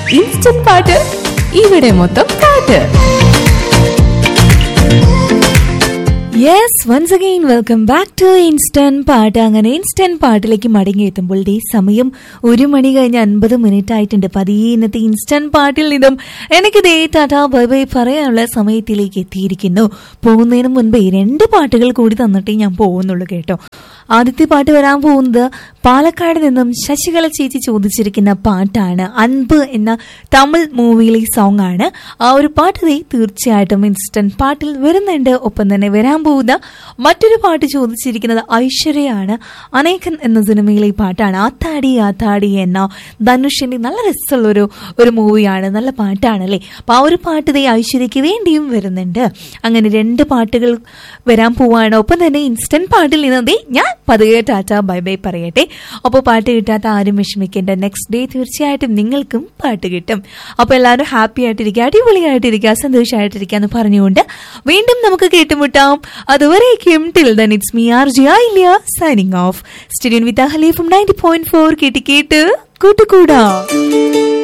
instant പാട്ട് ഇവിടെ മൊത്തം പാട്ട് yes once again welcome back to instant പാട്ട് അങ്ങനെ ഇൻസ്റ്റന്റ് പാട്ടിലേക്ക് മടങ്ങി എത്തുമ്പോൾ ഈ സമയം ഒരു മണി കഴിഞ്ഞ് അൻപത് മിനിറ്റ് ആയിട്ടുണ്ട് പതിയെ ഇന്നത്തെ ഇൻസ്റ്റന്റ് പാട്ടിൽ നിന്നും എനിക്ക് ദേ ടാറ്റാ ബൈ ബൈ പറയാനുള്ള സമയത്തിലേക്ക് എത്തിയിരിക്കുന്നു പോകുന്നതിന് മുൻപേ രണ്ട് പാട്ടുകൾ കൂടി തന്നിട്ടേ ഞാൻ പോകുന്നുള്ളൂ കേട്ടോ ആദ്യത്തെ പാട്ട് വരാൻ പോകുന്നത് പാലക്കാട് നിന്നും ശശികല ചേച്ചി ചോദിച്ചിരിക്കുന്ന പാട്ടാണ് അൻപ് എന്ന തമിഴ് മൂവിയിലെ സോങ് ആണ് ആ ഒരു പാട്ട് ദേ തീർച്ചയായിട്ടും ഇൻസ്റ്റന്റ് പാട്ടിൽ വരുന്നുണ്ട് ഒപ്പം തന്നെ വരാൻ പോകുന്ന മറ്റൊരു പാട്ട് ചോദിച്ചിരിക്കുന്നത് ഐശ്വര്യയാണ് അനേകൻ എന്ന സിനിമയിലെ പാട്ടാണ് ആത്താടി ആത്താടി എന്ന ധനുഷിന്റെ നല്ല രസമുള്ള ഒരു ഒരു മൂവിയാണ് നല്ല പാട്ടാണല്ലേ അപ്പൊ ആ ഒരു പാട്ട് ദേ ഐശ്വര്യയ്ക്ക് വേണ്ടിയും വരുന്നുണ്ട് അങ്ങനെ രണ്ട് പാട്ടുകൾ വരാൻ പോവാണ് ഒപ്പം തന്നെ ഇൻസ്റ്റന്റ് പാട്ടിൽ നിന്ന് ദേ ഞാൻ പതുക്കെ ടാറ്റ ബൈ ബൈ പറയട്ടെ അപ്പോൾ പാട്ട് കിട്ടാത്ത ആരും വിഷമിക്കേണ്ട നെക്സ്റ്റ് ഡേ തീർച്ചയായിട്ടും നിങ്ങൾക്കും പാട്ട് കിട്ടും അപ്പോൾ എല്ലാവരും ഹാപ്പി ആയിട്ടിരിക്കുക അടിപൊളിയായിട്ടിരിക്കുക സന്തോഷമായിട്ടിരിക്കുക എന്ന് പറഞ്ഞുകൊണ്ട് വീണ്ടും നമുക്ക് കേട്ടുമുട്ടാം അതുവരേക്കും till then it's me R J ഇല്ല സൈനിങ് ഓഫ് സ്റ്റുഡിയോ വിത്ത് ഹലീഫും നയൻറ്റി പോയിന്റ് ഫോർ കേട്ട് കേട്ട് കൂട്ടുകൂടാ